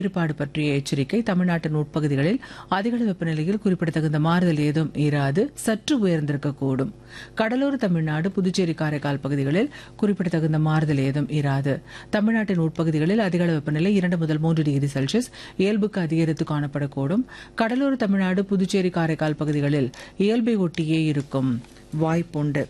ஈடுபாடு பற்றிய எச்சரிக்கை தமிழ்நாட்டின் உட்பகுதிகளில் அதிகளவு வெப்பநிலையில் குறிப்பிடத்தகுந்த மாறுதல் ஏதும் இராது சற்று உயர்ந்திருக்கக்கூடும் கடலோர தமிழ்நாடு புதுச்சேரி காரைக்கால் பகுதிகளில் குறிப்பிடத்தகுந்த மாறுதல் ஏதும் இராது தமிழ்நாட்டின் உட்பகுதிகளில் அதிகளவு வெப்பநிலை இரண்டு முதல் மூன்று டிகிரி செல்சியஸ் இயல்புக்கு அதிகரித்து காணப்படக்கூடும் கடலோர தமிழ்நாடு புதுச்சேரி காரைக்கால் பகுதிகளில் இயல்பை ஒட்டியே இருக்கும் வாய்ப்புண்டு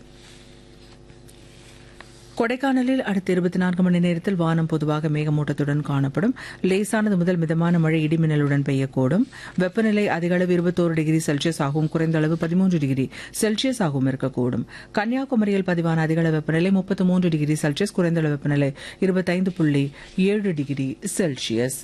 கொடைக்கானலில் அடுத்த இருபத்தி நான்கு மணி நேரத்தில் வானம் பொதுவாக மேகமூட்டத்துடன் காணப்படும் லேசானது முதல் மிதமான மழை இடிமின்னலுடன் பெய்யக்கூடும் வெப்பநிலை அதிகளவு இருபத்தோரு டிகிரி செல்சியஸ் ஆகவும் குறைந்த அளவு பதிமூன்று டிகிரி செல்சியஸ் ஆகவும் இருக்கக்கூடும் கன்னியாகுமரியில் பதிவான அதிகளவு வெப்பநிலை முப்பத்தி மூன்று டிகிரி செல்சியஸ் குறைந்த அளவு வெப்பநிலை இருபத்தைந்து புள்ளி ஏழு டிகிரி செல்சியஸ்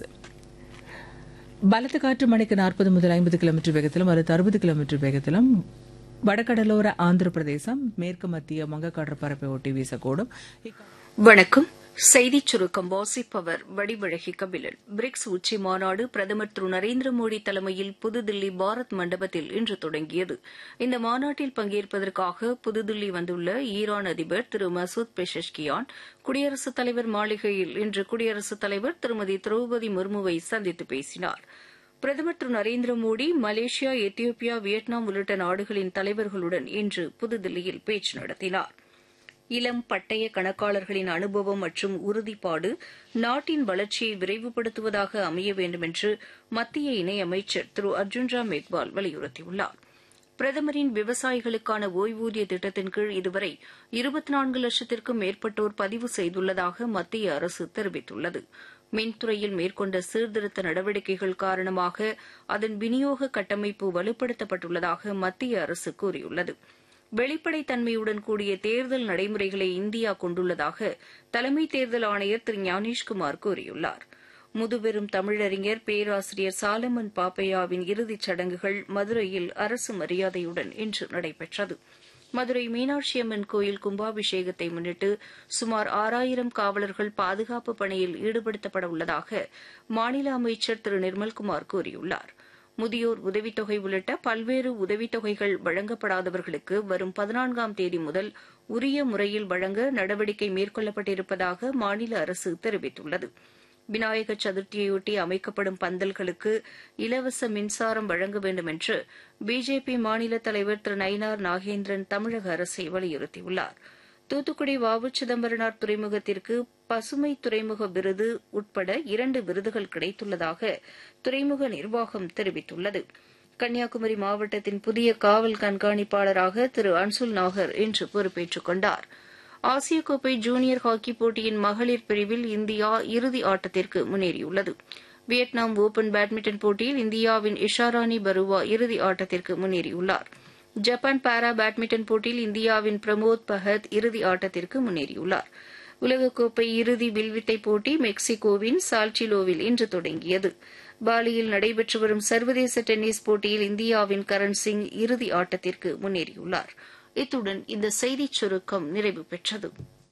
பலத்த காற்று மணிக்கு நாற்பது முதல் ஐம்பது கிலோமீட்டர் வேகத்திலும் அல்லது அறுபது கிலோமீட்டர் வேகத்திலும் வடகடலோர ஆந்திர பிரதேசம் மேற்கு மத்திய வங்கக்கடற்பரப்பை ஒட்டி வீசக்கூடும் இக்கா- வணக்கம் செய்திச் சுருக்கம் வாசிப்பவர் வடிவழகி கபிலன் பிரிக்ஸ் உச்சி மாநாடு பிரதமர் திரு நரேந்திர மோடி தலைமையில் புதுதில்லி பாரத் மண்டபத்தில் இன்று தொடங்கியது இந்த மாநாட்டில் பங்கேற்பதற்காக புதுதில்லி வந்துள்ள ஈரான் அதிபர் திரு மசூத் பெஷஷ்கியான் குடியரசுத் தலைவர் மாளிகையில் இன்று குடியரசுத் தலைவர் திருமதி திரௌபதி முர்முவை சந்தித்து பேசினார் பிரதமர் திரு Narendra Modi Malaysia Ethiopia Vietnam உள்ளிட்ட நாடுகளின் தலைவர்களுடன் இன்று புதுதில்லியில் பேச்சு நடத்தினார் இளம் பட்டய கணக்காளர்களின் அனுபவம் மற்றும் உறுதிப்பாடு நாட்டின் வளர்ச்சியை விரைவுபடுத்துவதாக அமைய வேண்டும் என்று மத்திய இணையமைச்சர் திரு அர்ஜுன் ராம் மெக்வால் வலியுறுத்தியுள்ளார் பிரதமரின் விவசாயிகளுக்கான ஓய்வூதிய திட்டத்தின் கீழ் இதுவரை இருபத்தி நான்கு லட்சத்திற்கும் மேற்பட்டோர் பதிவு செய்துள்ளதாக மத்திய அரசு தெரிவித்துள்ளது மின்துறையில் மேற்கொண்ட சீர்திருத்த நடவடிக்கைகள் காரணமாக அதன் விநியோக கட்டமைப்பு வலுப்படுத்தப்பட்டுள்ளதாக மத்திய அரசு கூறியுள்ளது வெளிப்படைத்தன்மையுடன் கூடிய தேர்தல் நடைமுறைகளை இந்தியா கொண்டுள்ளதாக தலைமை தேர்தல் ஆணையர் திரு ஞானேஷ்குமார் கூறியுள்ளார் முதுபெரும் தமிழறிஞர் பேராசிரியர் சாலமன் பாப்பையாவின் இறுதிச் சடங்குகள் மதுரையில் அரசு மரியாதையுடன் இன்று நடைபெற்றது மதுரை மீனாட்சியம்மன் கோயில் கும்பாபிஷேகத்தை முன்னிட்டு சுமார் ஆறாயிரம் காவலர்கள் பாதுகாப்பு பணியில் ஈடுபடுத்தப்பட உள்ளதாக மாநில அமைச்சர் திரு நிர்மல்குமார் கூறியுள்ளார் முதியோர் உதவித்தொகை உள்ளிட்ட பல்வேறு உதவித்தொகைகள் வழங்கப்படாதவர்களுக்கு வரும் பதினான்காம் தேதி முதல் உரிய முறையில் வழங்க நடவடிக்கை மேற்கொள்ளப்பட்டிருப்பதாக மாநில அரசு தெரிவித்துள்ளது விநாயக சதுர்த்தியையொட்டி அமைக்கப்படும் பந்தல்களுக்கு இலவச மின்சாரம் வழங்க வேண்டும் என்று பிஜேபி மாநில தலைவர் திரு நயினார் நாகேந்திரன் தமிழக அரசை வலியுறுத்தியுள்ளார் தூத்துக்குடி வாவு சிதம்பரனார் துறைமுகத்திற்கு பசுமை துறைமுக விருது உட்பட இரண்டு விருதுகள் கிடைத்துள்ளதாக துறைமுக நிர்வாகம் தெரிவித்துள்ளது கன்னியாகுமரி மாவட்டத்தின் புதிய காவல் கண்காணிப்பாளராக திரு அன்சுல் நாகர் இன்று பொறுப்பேற்றுக் கொண்டார் ஆசிய கோப்பை ஜூனியர் ஹாக்கி போட்டியின் மகளிர் பிரிவில் இந்தியா இறுதி ஆட்டத்திற்கு முன்னேறியுள்ளது வியட்நாம் ஓபன் பேட்மிண்டன் போட்டியில் இந்தியாவின் இஷாராணி பருவா இறுதி ஆட்டத்திற்கு முன்னேறியுள்ளார் ஜப்பான் பாரா பேட்மிண்டன் போட்டியில் இந்தியாவின் பிரமோத் பஹத் இறுதி ஆட்டத்திற்கு முன்னேறியுள்ளார் உலகக்கோப்பை இறுதி வில்வித்தை போட்டி மெக்சிகோவின் சால்டிலோவில் இன்று தொடங்கியது பாலியில் நடைபெற்று வரும் சர்வதேச டென்னிஸ் போட்டியில் இந்தியாவின் கரண் சிங் இறுதி ஆட்டத்திற்கு முன்னேறியுள்ளார் இத்துடன் இந்த செய்திச் சுருக்கம் நிறைவு பெற்றது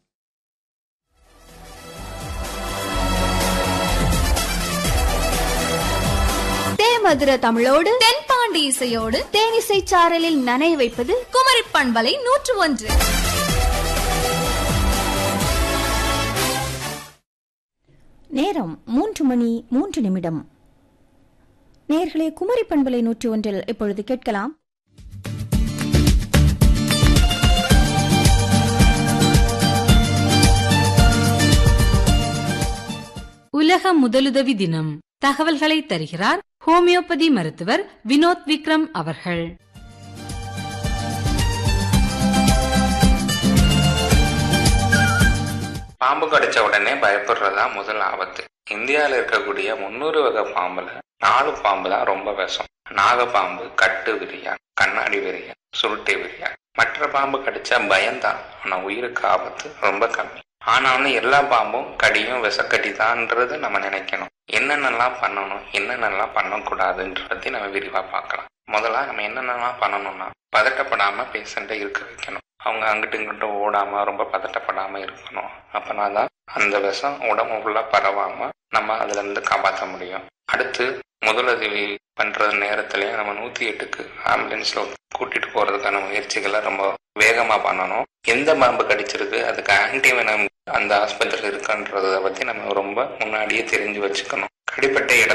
தேமதுர தமிழோடு தென்பாண்டி இசையோடு தேனிசை சாரலில் நனைய வைப்பது குமரி பண்பலை நூற்று ஒன்று நேரம் மூன்று மணி மூன்று நிமிடம் நேர்களே குமரி பண்பலை நூற்றி ஒன்றில் இப்பொழுது கேட்கலாம் உலக முதலுதவி தினம் தகவல்களை தருகிறார் ஹோமியோபதி மருத்துவர் வினோத் விக்ரம் அவர்கள் பாம்பு கடிச்ச உடனே பயப்படுறதா முதல் ஆபத்து இந்தியாவில் இருக்கக்கூடிய முன்னூறு வகை பாம்புல நாலு பாம்பு தான் ரொம்ப விஷம் நாகப்பாம்பு கட்டு விரியான் கண்ணாடி விரியான் சுருட்டை விரியான் மற்ற பாம்பு கடிச்சா பயம்தான் ஆனா உயிருக்கு ஆபத்து ரொம்ப கம்மி ஆனாலும் எல்லா பாம்பும் கடியும் விஷக்கடி தான்ன்றது நம்ம நினைக்கணும் என்னென்னலாம் பண்ணணும் என்னென்னலாம் பண்ணக்கூடாதுன்ற பத்தி நம்ம விரிவா பார்க்கலாம் முதல்ல நம்ம என்னென்னலாம் பண்ணணும்னா பதட்டப்படாம பேஷண்ட்டை இருக்க வைக்கணும் அவங்க அங்கிட்டு இங்கிட்டு ஓடாம ரொம்ப பதட்டப்படாம இருக்கணும் அப்பனா தான் அந்த விஷம் உடம்பு ஃபுல்லா பரவாம நம்ம அதுல இருந்து காப்பாற்ற முடியும் அடுத்து முதலுதவி பண்ற நேரத்திலேயே நம்ம நூத்தி எட்டுக்கு ஆம்புலன்ஸ்ல கூட்டிட்டு போறதுக்கான முயற்சிகளை ரொம்ப வேகமா பண்ணணும் எந்த பாம்பு கடிச்சிருக்கு அதுக்கு ஆன்டிவெனம் அந்த ஆஸ்பத்திரி இருக்குன்றத பத்தி நம்ம ரொம்ப முன்னாடியே தெரிஞ்சு வச்சுக்கணும் அடிப்பட்ட